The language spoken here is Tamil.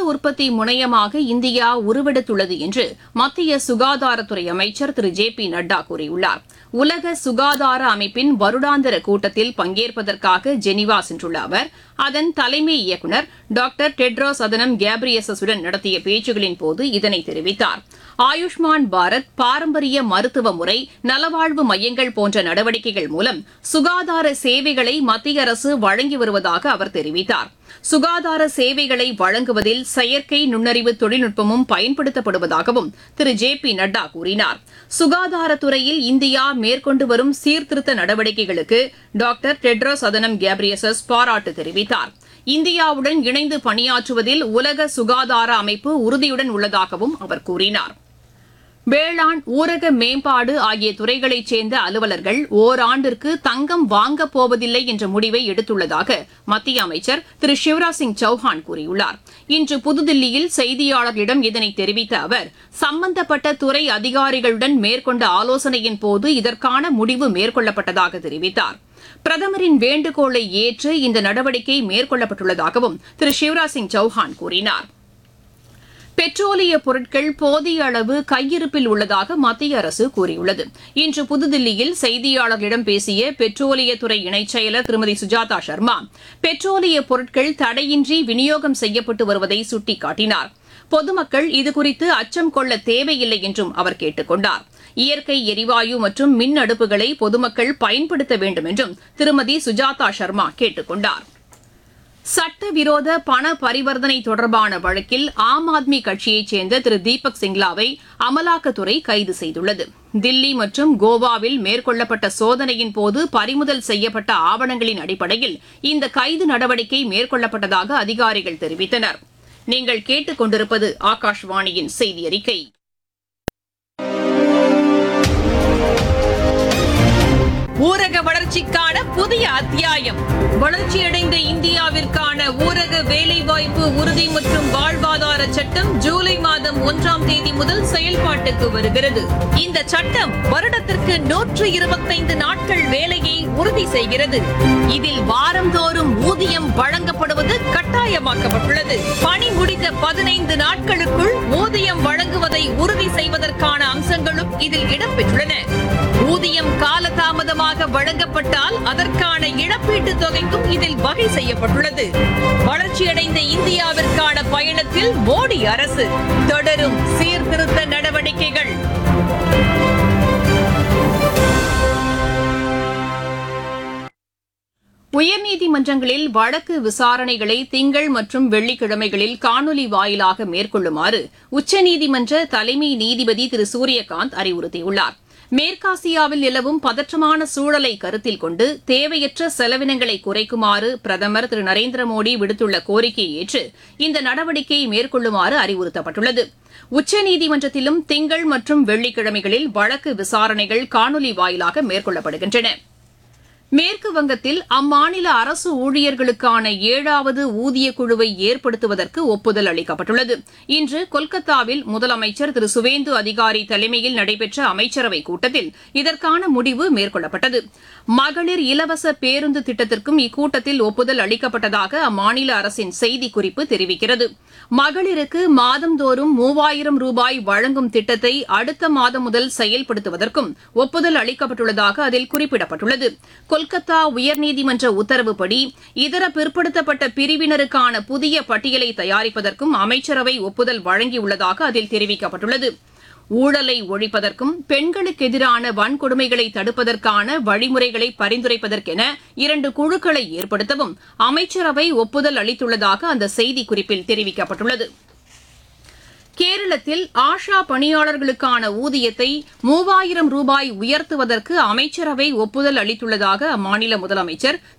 உற்பத்தி முனையமாக இந்தியா உருவெடுத்துள்ளது என்று மத்திய சுகாதாரத்துறை அமைச்சர் திரு ஜே பி நட்டா கூறியுள்ளார் உலக சுகாதார அமைப்பின் வருடாந்திர கூட்டத்தில் பங்கேற்பதற்காக ஜெனீவா சென்றுள்ள அவர் அதன் தலைமை இயக்குநர் டாக்டர் டெட்ரோஸ் அதனம் கேப்ரியசஸுடன் நடத்திய பேச்சுகளின் போது இதனை தெரிவித்தார் ஆயுஷ்மான் பாரத் பாரம்பரிய மருத்துவ முறை நலவாழ்வு மையங்கள் போன்ற நடவடிக்கைகள் மூலம் சுகாதார சேவைகளை மத்திய அரசு வழங்கி வருவதாக அவர் தெரிவித்தார் சுகாதார சேவைகளை வழங்குவதில் செயற்கை நுண்ணறிவு தொழில்நுட்பமும் பயன்படுத்தப்படுவதாகவும் திரு ஜே பி நட்டா கூறினார் சுகாதாரத்துறையில் இந்தியா மேற்கொண்டு வரும் சீர்திருத்த நடவடிக்கைகளுக்கு டாக்டர் டெட்ரோஸ் அதனம் கேப்ரியசஸ் பாராட்டு தெரிவித்தார் இந்தியாவுடன் இணைந்து பணியாற்றுவதில் உலக சுகாதார அமைப்பு உறுதியுடன் உள்ளதாகவும் அவர் கூறினார் வேளாண் ஊரக மேம்பாடு ஆகிய துறைகளைச் சேர்ந்த அலுவலர்கள் ஓராண்டிற்கு தங்கம் வாங்கப் போவதில்லை என்ற முடிவை எடுத்துள்ளதாக மத்திய அமைச்சர் திரு சிவராஜ் சிங் சௌஹான் கூறியுள்ளார் இன்று புதுதில்லியில் செய்தியாளர்களிடம் இதனை தெரிவித்த அவர் சம்பந்தப்பட்ட துறை அதிகாரிகளுடன் மேற்கொண்ட ஆலோசனையின் போது இதற்கான முடிவு மேற்கொள்ளப்பட்டதாக தெரிவித்தார் பிரதமரின் வேண்டுகோளை ஏற்று இந்த நடவடிக்கை மேற்கொள்ளப்பட்டுள்ளதாகவும் திரு சிவராஜ் சிங் சௌஹான் கூறினார் பெட்ரோலிய பொருட்கள் போதிய அளவு கையிருப்பில் உள்ளதாக மத்திய அரசு கூறியுள்ளது இன்று புதுதில்லியில் செய்தியாளர்களிடம் பேசிய பெட்ரோலியத்துறை இணைச் செயலர் திருமதி சுஜாதா சர்மா பெட்ரோலிய பொருட்கள் தடையின்றி விநியோகம் செய்யப்பட்டு வருவதை சுட்டிக்காட்டினார் பொதுமக்கள் இதுகுறித்து அச்சம் கொள்ள தேவையில்லை என்றும் அவர் கேட்டுக் கொண்டார் இயற்கை எரிவாயு மற்றும் மின் அடுப்புகளை பொதுமக்கள் பயன்படுத்த வேண்டும் என்றும் திருமதி சுஜாதா சர்மா கேட்டுக் கொண்டார் சட்டவிரோத பண பரிவர்த்தனை தொடர்பான வழக்கில் ஆம் ஆத்மி கட்சியைச் சேர்ந்த திரு தீபக் சிங்லாவை அமலாக்கத்துறை கைது செய்துள்ளது தில்லி மற்றும் கோவாவில் மேற்கொள்ளப்பட்ட சோதனையின் போது பறிமுதல் செய்யப்பட்ட ஆவணங்களின் அடிப்படையில் இந்த கைது நடவடிக்கை மேற்கொள்ளப்பட்டதாக அதிகாரிகள் தெரிவித்தனர் நீங்கள் கேட்டுக் கொண்டிருப்பது ஆகாஷ்வாணியின் செய்தி அறிக்கை ஊரக வளர்ச்சிக்கான புதிய அத்தியாயம் வளர்ச்சியடைந்த இந்தியாவிற்கான ஊரக வேலைவாய்ப்பு உறுதி மற்றும் வாழ்வாதார சட்டம் ஜூலை மாதம் ஒன்றாம் தேதி முதல் செயல்பாட்டுக்கு வருகிறது இந்த சட்டம் வருடத்திற்கு நூற்று இருபத்தைந்து நாட்கள் வேலையை உறுதி செய்கிறது இதில் வாரந்தோறும் ஊதியம் வழங்கப்படுவது கட்டாயமாக்கப்பட்டுள்ளது பணி முடிந்த பதினைந்து நாட்களுக்குள் ஊதியம் வழங்குவதை உறுதி செய்வதற்கான அம்சங்களும் இதில் இடம்பெற்றுள்ளன ஊதியம் காலதாமதமாக வழங்கப்பட்டால் அதற்கான இழப்பீட்டுத் தொகைக்கும் இதில் வகை செய்யப்பட்டுள்ளது வளர்ச்சியடைந்த இந்தியாவிற்கான பயணத்தில் மோடி அரசு தொடரும் சீர்திருத்த நடவடிக்கைகள் உயர்நீதிமன்றங்களில் வழக்கு விசாரணைகளை திங்கள் மற்றும் வெள்ளிக்கிழமைகளில் காணொலி வாயிலாக மேற்கொள்ளுமாறு உச்சநீதிமன்ற தலைமை நீதிபதி திரு சூரியகாந்த் அறிவுறுத்தியுள்ளார் மேற்காசியாவில் நிலவும் பதற்றமான சூழலை கருத்தில் கொண்டு தேவையற்ற செலவினங்களை குறைக்குமாறு பிரதமர் திரு நரேந்திர மோடி விடுத்துள்ள கோரிக்கையை ஏற்று இந்த நடவடிக்கையை மேற்கொள்ளுமாறு அறிவுறுத்தப்பட்டுள்ளது உச்சநீதிமன்றத்திலும் திங்கள் மற்றும் வெள்ளிக்கிழமைகளில் வழக்கு விசாரணைகள் காணொலி வாயிலாக மேற்கொள்ளப்படுகின்றன மேற்கு வங்கத்தில் அம்மாநில அரசு ஊழியர்களுக்கான ஏழாவது ஊதிய குழுவை ஏற்படுத்துவதற்கு ஒப்புதல் அளிக்கப்பட்டுள்ளது இன்று கொல்கத்தாவில் முதலமைச்சர் திரு சுவேந்து அதிகாரி தலைமையில் நடைபெற்ற அமைச்சரவைக் கூட்டத்தில் இதற்கான முடிவு மேற்கொள்ளப்பட்டது மகளிர் இலவச பேருந்து திட்டத்திற்கும் இக்கூட்டத்தில் ஒப்புதல் அளிக்கப்பட்டதாக அம்மாநில அரசின் செய்திக்குறிப்பு தெரிவிக்கிறது மகளிருக்கு மாதந்தோறும் மூவாயிரம் ரூபாய் வழங்கும் திட்டத்தை அடுத்த மாதம் முதல் செயல்படுத்துவதற்கும் ஒப்புதல் அளிக்கப்பட்டுள்ளதாக அதில் குறிப்பிடப்பட்டுள்ளது கொல்கத்தா உயர்நீதிமன்ற உத்தரவுப்படி இதர பிற்படுத்தப்பட்ட பிரிவினருக்கான புதிய பட்டியலை தயாரிப்பதற்கும் அமைச்சரவை ஒப்புதல் வழங்கியுள்ளதாக அதில் தெரிவிக்கப்பட்டுள்ளது ஊழலை ஒழிப்பதற்கும் பெண்களுக்கு எதிரான வன்கொடுமைகளை தடுப்பதற்கான வழிமுறைகளை பரிந்துரைப்பதற்கென இரண்டு குழுக்களை ஏற்படுத்தவும் அமைச்சரவை ஒப்புதல் அளித்துள்ளதாக அந்த செய்திக்குறிப்பில் தெரிவிக்கப்பட்டுள்ளது கேரளத்தில் ஆஷா பணியாளர்களுக்கான ஊதியத்தை மூவாயிரம் ரூபாய் உயர்த்துவதற்கு அமைச்சரவை ஒப்புதல் அளித்துள்ளதாக அம்மாநில முதலமைச்சர்